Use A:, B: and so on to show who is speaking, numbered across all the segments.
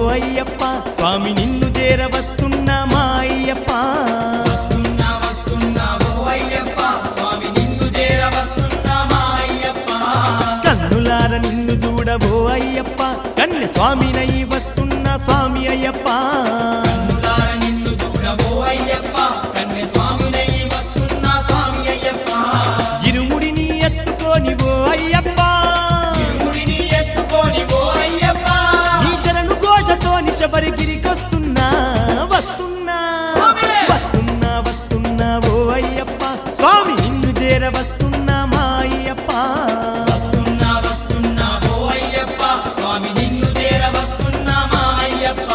A: అయ్యప్ప స్వామి నిన్ను చేరవస్తున్నా మా అయ్యప్ప
B: వస్తున్నా వస్తున్నా ఓ అయ్యప్ప స్వామి నిన్ను చేర వస్తున్నా మా అయ్యప్ప
A: కన్నులార నిన్ను చూడవో అయ్యప్ప కన్నె స్వామినై వస్తున్నా స్వామి అయ్యప్ప
B: కన్నులార నిన్ను చూడవో అయ్యప్ప కన్నె స్వామినై వస్తున్నా స్వామి అయ్యప్ప
A: ఇరుముడిని ఎత్తుకొని ఓ అయ్యప్ప
B: ఇరుముడిని ఎత్తుకొని ఓ అయ్యప్ప
A: నీ శరణు ఘోషతో నిశబరిగిరికొస్తున్నా వస్తున్నా వస్తున్నా వస్తున్నా ఓ అయ్యప్ప స్వామి నిన్ను చేర వస్తున్నా మా అయ్యప్ప
B: వస్తున్నా వస్తున్నా ఓ అయ్యప్ప స్వామి నిన్ను చేర వస్తున్నా మా అయ్యప్ప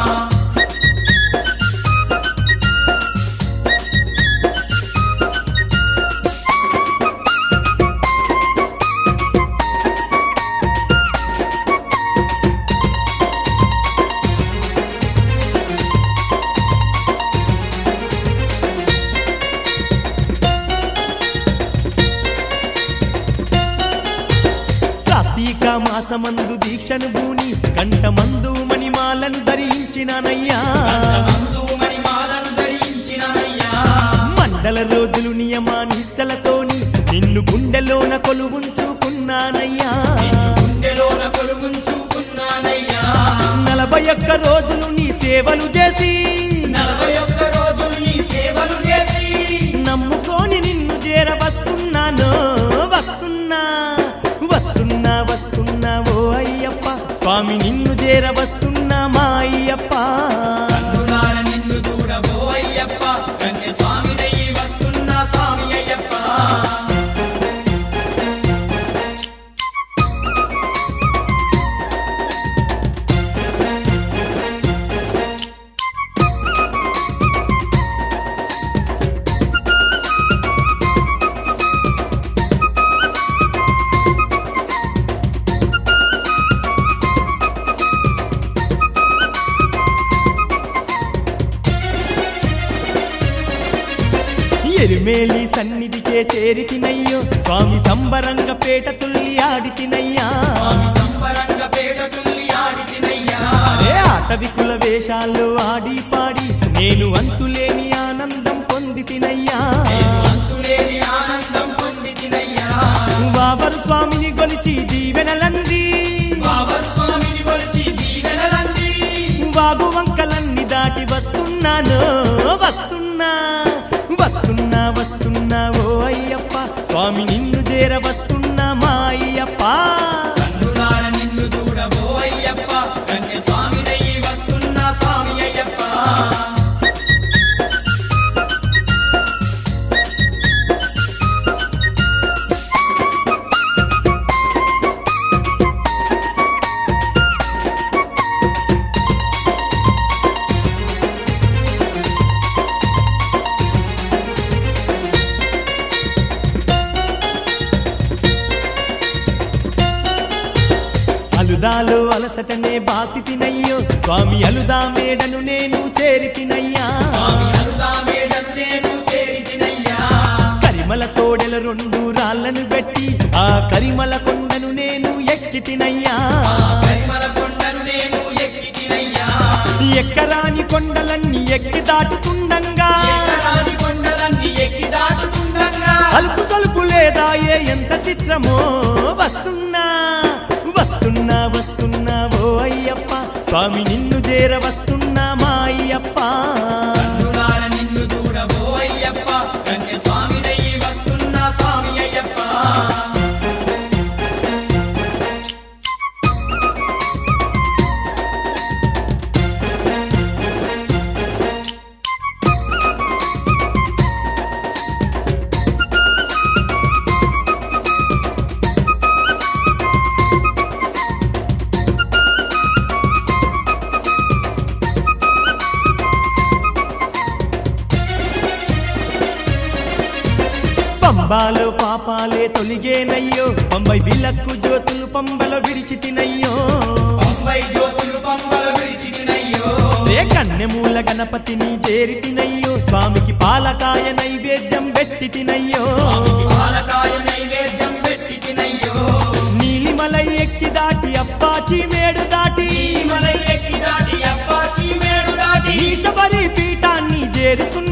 A: కార్తీక మాసమందు దీక్షను భూని కంఠమందు మణిమాలను ధరించినానయ్యా
B: మందు మణిమాలను ధరించినయ్యా
A: మండల రోజులు నియమానిష్టలతోని నిన్ను గుండెలోన కొలువుంచుకున్నానయ్యా
B: గుండెలోన కొలుగుంచుకున్నానయ్యా
A: నలభై ఒక్క రోజులు నీ సేవలు చేసి
B: నలభై ఒక్క రోజులు నీ సేవలు చేసి
A: నమ్ముకొని నిన్ను చేర వస్తున్నాను వస్తున్నా వస్తున్నా వస్తున్నా ఓ అయ్యప్ప స్వామి నిన్ను చేర వస్తున్నా మా అయ్యప్ప
B: కన్నులార నిన్ను చూడబో అయ్యప్ప కన్య స్వామినై వస్తున్నా స్వామి అయ్యప్ప
A: ఎరుమేలి సన్నిధికే చేరితినయ్యో స్వామి సంబరంగ పేట తుల్లి ఆడితినయ్యా
B: స్వామి సంబరంగ పేట తుల్లి ఆడితినయ్యా
A: అరే ఆటవికుల వేషాల్లో ఆడి పాడి నేను అంతులేని ఆనందం పొందితినయ్యా
B: నేను అంతులేని ఆనందం పొందితినయ్యా
A: బాబరు స్వామిని గొలిచి దీవెనలంది
B: బాబర్ స్వామిని కొలిచి దీవెనలంది
A: బాబు వంకలన్నీ దాటి వస్తున్నాను వస్తున్నా వస్తున్నా వస్తున్నా ఓ అయ్యప్ప స్వామి నిన్ను చేర వస్తున్నా మా అయ్యప్ప
B: కన్నులార నిన్ను చూడబో అయ్యప్ప కన్య స్వామినై వస్తున్నా స్వామి అయ్యప్ప
A: అలుదాలో అలసటనే బాసి తినయ్యో స్వామి అలుదా మేడను నేను చేరితినయ్యా
B: స్వామి అరుదా మేడను నేను చేరితినయ్యా
A: కరిమల తోడెల రెండు రాళ్లను పెట్టి ఆ కరిమల కొండను నేను ఎక్కితినయ్యా
B: పరిమళ కొండను నేను ఎక్కితినయ్యా
A: ఎక్కరాని కొండలన్నీ ఎక్కి దాటుతుండంగా
B: ఎక్కడాని కొండలన్నీ ఎక్కి దాటుతుండగా
A: అలుపు సలుపు లేదా ఏ ఎంత చిత్రమో వస్తున్నా వస్తున్నా వస్తున్నా ఓ అయ్యప్ప స్వామి నిన్ను చేర వస్తున్నా మా అయ్యప్ప
B: కన్నులార నిన్ను చూడబో అయ్యప్ప కన్య స్వామినై వస్తున్నా స్వామి అయ్యప్ప
A: పంబాలో పాపాలే తొలిగేనయ్యో పంబై విలక్కు జ్యోతులు పంబల విడిచి తినయ్యో
B: పంబై జ్యోతులు పంబల విడిచినయ్యో
A: రే కన్నెమూల గణపతిని చేరి తినయ్యో స్వామికి పాలకాయ నైవేద్యం పెట్టి తినయ్యో
B: పాలకాయ నైవేద్యం పెట్టి తినయ్యో
A: నీలిమలై ఎక్కి దాటి అప్పాచి మేడు దాటి
B: మలై ఎక్కి దాటి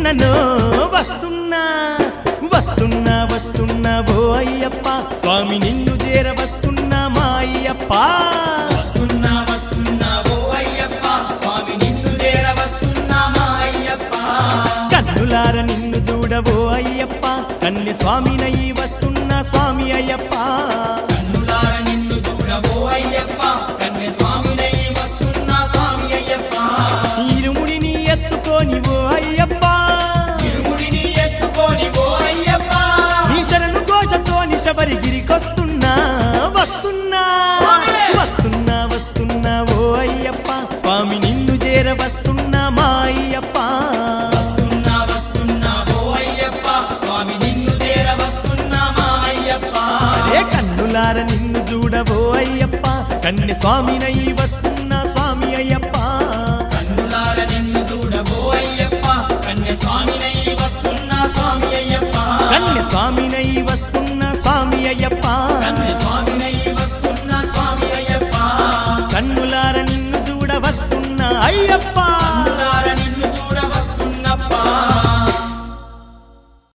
A: వస్తున్ననో వస్తున్నా వస్తున్నా వస్తున్నా ఓ అయ్యప్ప స్వామి నిన్ను చేర వస్తున్నా మా అయ్యప్ప
B: వస్తున్నా వస్తున్నా ఓ అయ్యప్ప స్వామి నిన్ను చేర వస్తున్నా మా అయ్యప్ప
A: కన్నులార నిన్ను చూడవో అయ్యప్ప కన్య స్వామినై వస్తున్నా స్వామి అయ్యప్ప
B: కన్నులార నిన్ను చూడవో అయ్యప్ప కన్య స్వామినై వస్తున్నా స్వామి అయ్యప్ప
A: ఇరుముడిని ఎత్తుకొని ఓ అయ్యప్ప
B: ఇరుముడిని ఎత్తుకొని ఓ అయ్యప్ప
A: నీ శరణు ఘోషతో నిశబరిగిరికొస్తున్నా వస్తున్నా
B: స్వామియే!
A: వస్తున్నా వస్తున్నా ఓ అయ్యప్ప స్వామి నిన్ను చేర వస్తున్నా మా అయ్యప్ప
B: వస్తున్నా వస్తున్నా ఓ అయ్యప్ప స్వామి నిన్ను చేర వస్తున్నా మా అయ్యప్ప
A: ఏ కన్నులార నిన్ను చూడవో అయ్యప్ప కన్య స్వామినై వస్తున్నా స్వామి అయ్యప్ప
B: కన్నులార నిన్ను చూడబో అయ్యప్ప కన్య స్వామినై వస్తున్నా స్వామి అయ్యప్ప
A: కన్య స్వామినై వస్తున్నా